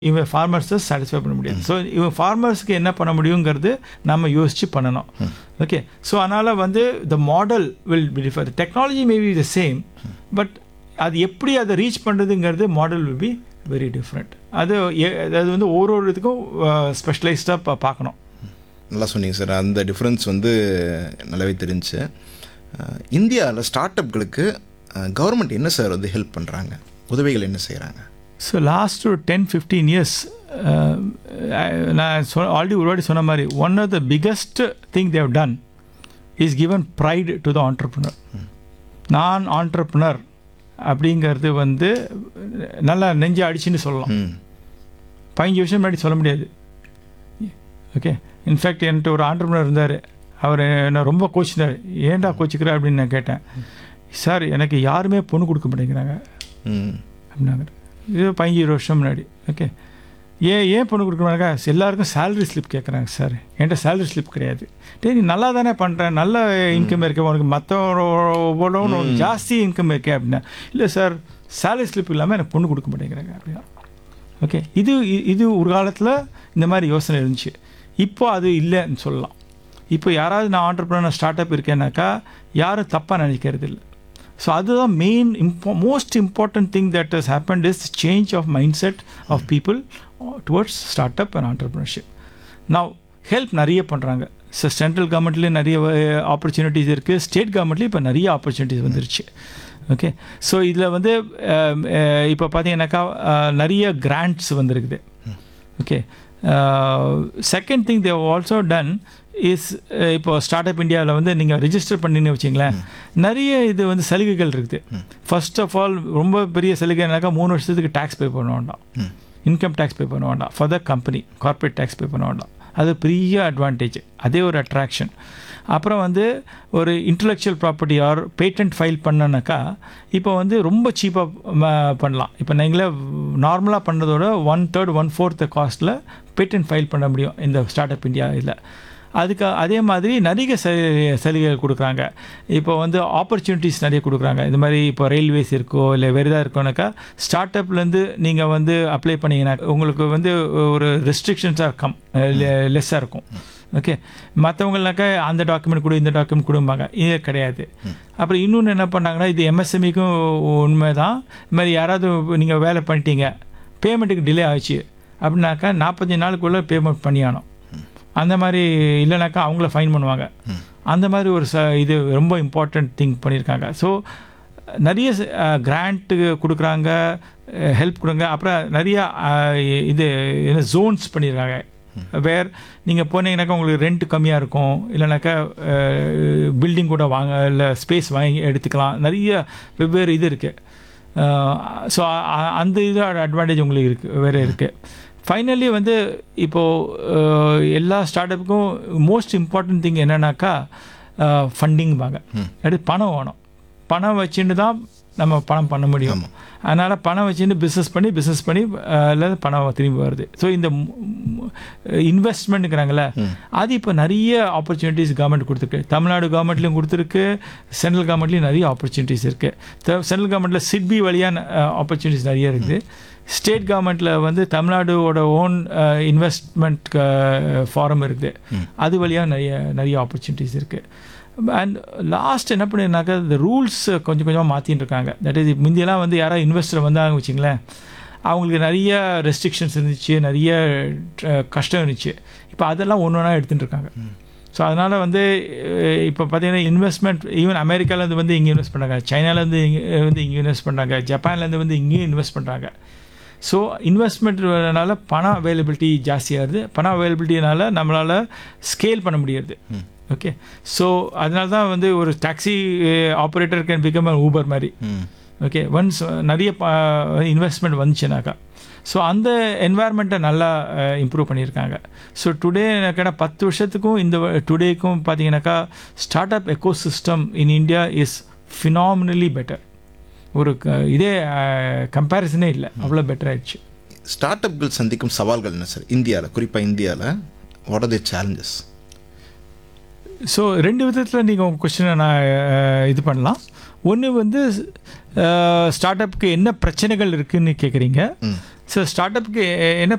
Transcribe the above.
இவன் ஃபார்மர்ஸை சாட்டிஸ்ஃபை பண்ண முடியாது ஸோ இவன் ஃபார்மர்ஸ்க்கு என்ன பண்ண முடியுங்கிறது நம்ம யோசித்து பண்ணணும் ஓகே ஸோ அதனால் வந்து the model will be differ technology may be the same but அது எப்படி அதை ரீச் பண்ணுறதுங்கிறது model will be very different அது எ- அது வந்து ஒரு ஒரு இதுக்கும் ஸ்பெஷலைஸ்டாக பார்க்கணும் நல்லா சொன்னீங்க சார் அந்த டிஃப்ரென்ஸ் வந்து நல்லாவே தெரிஞ்சு இந்தியாவில் ஸ்டார்ட் அப்களுக்கு கவர்மெண்ட் என்ன சார் வந்து ஹெல்ப் பண்ணுறாங்க உதவிகள் என்ன செய்கிறாங்க ஸோ லாஸ்ட் ஒரு டென் ஃபிஃப்டீன் இயர்ஸ் நான் சொ ஆல்ரெடி ஒரு வாட்டி சொன்ன மாதிரி one of the biggest thing they've done is given pride to the entrepreneur நான் ஆண்டர்ப்ரனர் அப்படிங்கிறது வந்து நல்லா நெஞ்சு அடிச்சுன்னு சொல்லலாம் ம் பதினஞ்சு வருஷம் முன்னாடி சொல்ல முடியாது ஓகே இன்ஃபேக்ட் என்கிட்ட ஒரு ஆண்டர்பனர் இருந்தார் அவர் என்ன ரொம்ப கோச்சினார் ஏன்டா கோச்சிக்கிற அப்படின்னு நான் கேட்டேன் சார் எனக்கு யாருமே பொண்ணு கொடுக்க மாட்டேங்கிறாங்க ம் அப்படின்னாங்க இது பதினஞ்சு இருபது வருஷம் முன்னாடி ஓகே ஏன் ஏன் பொண்ணு கொடுக்க மாட்டாங்க எல்லாருக்கும் சேலரி ஸ்லிப் கேட்குறாங்க சார் என்கிட்ட சேலரி ஸ்லிப் கிடையாது டேய் நீ நல்லா தானே பண்ணுறேன் நல்ல இன்கம் இருக்கு உனக்கு மற்றவரோட ஜாஸ்தி இன்கம் இருக்கே அப்படின்னா இல்லை சார் சேலரி ஸ்லிப் இல்லாமல் எனக்கு பொண்ணு கொடுக்க மாட்டேங்கிறாங்க அப்படின்னா ஓகே இது இ- இது ஒரு காலத்தில் இந்த மாதிரி யோசனை இருந்துச்சு இப்போ அது இல்லைன்னு சொல்லலாம் இப்போ யாராவது நான் ஆண்டர்பிரினர் ஸ்டார்ட் அப் இருக்கேன்னாக்கா யாரும் தப்பாக நினைக்கிறது இல்லை ஸோ அதுதான் மெயின் இம்போ most important thing that has happened is change of mindset of people towards start up and entrepreneurship நான் ஹெல்ப் நிறைய பண்ணுறாங்க ஸோ சென்ட்ரல் கவர்மெண்ட்லேயும் நிறைய ஆப்பர்ச்சுனிட்டிஸ் இருக்குது ஸ்டேட் கவர்மெண்ட்லேயும் இப்போ நிறைய ஆப்பர்ச்சுனிட்டிஸ் வந்துருச்சு ஓகே ஸோ இதில் வந்து அஹ், அஹ், இப்போ பார்த்தீங்கன்னாக்கா அஹ், நிறைய கிராண்ட்ஸ் வந்திருக்குது okay second thing they've also done is இப்போ ஸ்டார்ட் அப் இந்தியாவில் வந்து நீங்கள் ரிஜிஸ்டர் பண்ணின்னு வச்சிங்களேன் நிறைய இது வந்து சலுகைகள் இருக்குது ஃபர்ஸ்ட் ஆஃப் ஆல் ரொம்ப பெரிய சலுகைனாக்கா மூணு வருஷத்துக்கு டேக்ஸ் பே பண்ண வேண்டாம் இன்கம் டேக்ஸ் பே பண்ண வேண்டாம் for the company corporate tax pay பண்ண வேண்டாம் அது பெரிய அட்வான்டேஜ் அதே ஒரு அட்ராக்ஷன் அப்புறம் வந்து ஒரு intellectual property or patent file பண்ணனாக்கா இப்போ வந்து ரொம்ப சீப்பாக பண்ணலாம் இப்போ நீங்களே நார்மலாக பண்ணுறதோட ஒன் தேர்ட் ஒன் ஃபோர்த் காஸ்ட்டில் பேட்டன்ட் ஃபைல் பண்ண முடியும் இந்த ஸ்டார்ட் அப் இந்தியா இதில் அதுக்கு அதே மாதிரி நிறைய சலுகை சலுகைகள் கொடுக்குறாங்க இப்போ வந்து ஆப்பர்ச்சுனிட்டிஸ் நிறைய கொடுக்குறாங்க இந்த மாதிரி இப்போ ரயில்வேஸ் இருக்கோ இல்லை வேறு எதாவது இருக்கோனாக்கா ஸ்டார்ட் அப்லேருந்து நீங்கள் வந்து அப்ளை பண்ணீங்கன்னா உங்களுக்கு வந்து ஒரு ரெஸ்ட்ரிக்ஷன்ஸாக கம் லெஸ்ஸாக இருக்கும் ஓகே மற்றவங்களாக்கா அந்த டாக்குமெண்ட் கொடு இந்த டாக்குமெண்ட் கொடும்பாங்க இது கிடையாது அப்புறம் இன்னொன்று என்ன பண்ணாங்கன்னா இது எம்எஸ்எம்இக்கும் உண்மை தான் இது மாதிரி யாராவது நீங்கள் வேலை பண்ணிட்டீங்க பேமெண்ட்டுக்கு டிலே ஆச்சு அப்படின்னாக்கா நாற்பத்தஞ்சு நாளுக்குள்ளே பேமெண்ட் பண்ணியானோம் அந்த மாதிரி இல்லைனாக்கா அவங்கள ஃபைன் பண்ணுவாங்க அந்த மாதிரி ஒரு ச இது ரொம்ப இம்பார்ட்டண்ட் திங் பண்ணியிருக்காங்க ஸோ நிறைய கிராண்ட்டு கொடுக்குறாங்க ஹெல்ப் கொடுங்க அப்புறம் நிறைய அஹ், இது என்ன ஜோன்ஸ் பண்ணியிருக்காங்க வேர் நீங்கள் போனீங்கன்னாக்கா உங்களுக்கு ரெண்ட் கம்மியாக இருக்கும் இல்லைனாக்கா பில்டிங் கூட வாங்க இல்லை ஸ்பேஸ் வாங்கி எடுத்துக்கலாம் நிறைய வெவ்வேறு இது இருக்குது ஸோ அந்த இது அட்வான்டேஜ் உங்களுக்கு இருக்குது வேறு இருக்குது ஃபைனலி வந்து இப்போது எல்லா ஸ்டார்ட் அப்புக்கும் மோஸ்ட் இம்பார்ட்டன்ட் திங் என்னன்னாக்கா ஃபண்டிங் வாங்க அடுத்து பணம் வேணும் பணம் வச்சுட்டு தான் நம்ம பணம் பண்ண முடியும் அதனால் பணம் வச்சுட்டு பிஸ்னஸ் பண்ணி பிஸ்னஸ் பண்ணி இல்லை பணம் திரும்பி வருது ஸோ இந்த இன்வெஸ்ட்மெண்ட்டுங்கிறாங்களே அது இப்போ நிறைய ஆப்பர்ச்சுனிட்டிஸ் கவர்மெண்ட் கொடுத்துருக்கு தமிழ்நாடு கவர்மெண்ட்லையும் கொடுத்துருக்கு சென்ட்ரல் கவர்மெண்ட்லேயும் நிறைய ஆப்பர்ச்சுனிட்டிஸ் இருக்குது சென்ட்ரல் கவர்மெண்ட்டில் சிட்பி வழியான ஆப்பர்ச்சுனிட்டிஸ் நிறைய இருக்குது ஸ்டேட் கவர்மெண்ட்டில் வந்து தமிழ்நாடோட ஓன் இன்வெஸ்ட்மெண்ட் ஃபாரம் இருக்குது அது வழியாக நிறைய நிறைய ஆப்பர்ச்சுனிட்டிஸ் இருக்குது அண்ட் லாஸ்ட் என்ன பண்ணிருந்தாக்க இந்த ரூல்ஸ் கொஞ்சம் கொஞ்சமாக மாற்றின்னு இருக்காங்க தட் இஸ் முந்தியெல்லாம் வந்து யாராவது இன்வெஸ்டர் வந்தாங்க வச்சிங்களேன் அவங்களுக்கு நிறைய ரெஸ்ட்ரிக்ஷன்ஸ் இருந்துச்சு நிறைய அஹ், கஷ்டம் இருந்துச்சு இப்போ அதெல்லாம் ஒன்று ஒன்றா எடுத்துகிட்டு இருக்காங்க ஸோ அதனால் வந்து அஹ், இப்போ பார்த்தீங்கன்னா இன்வெஸ்ட்மெண்ட் ஈவன் அமெரிக்காலேருந்து வந்து இங்கே இன்வெஸ்ட் பண்ணுறாங்க சைனாலேருந்து இங்கே வந்து இங்கே இன்வெஸ்ட் பண்ணுறாங்க ஜப்பான்லேருந்து வந்து இங்கேயும் இன்வெஸ்ட் பண்ணுறாங்க ஸோ இன்வெஸ்ட்மெண்ட்னால பணம் அவைலபிலிட்டி ஜாஸ்தியாகுது பணம் அவைலபிலிட்டினால நம்மளால் ஸ்கேல் பண்ண முடியாது ஓகே ஸோ அதனால தான் வந்து ஒரு taxi operator can become Uber மாதிரி ம் ஓகே ஒன்ஸ் நிறைய இன்வெஸ்ட்மெண்ட் வந்துச்சுனாக்கா ஸோ அந்த என்வாயர்மெண்ட்டை நல்லா இம்ப்ரூவ் பண்ணியிருக்காங்க ஸோ டுடே கேட்டால் பத்து வருஷத்துக்கும் இந்த டுடேக்கும் பார்த்தீங்கன்னாக்கா start up ecosystem in India is phenomenally better ஒரு க- இதே கம்பேரிசனே இல்லை அவ்வளோ பெட்டர் ஆயிடுச்சு ஸ்டார்ட் அப்கள் சந்திக்கும் சவால்கள் என்ன சார் இந்தியாவில் குறிப்பாக இந்தியாவில் what are the challenges so ரெண்டு விதத்தில் நீங்கள் உங்கள் கொஸ்டினை நான் அஹ், இது பண்ணலாம் ஒன்று வந்து ஸ்டார்ட் அப்புக்கு என்ன பிரச்சனைகள் இருக்குன்னு கேட்குறீங்க ஸோ ஸ்டார்ட் அப்புக்கு என்ன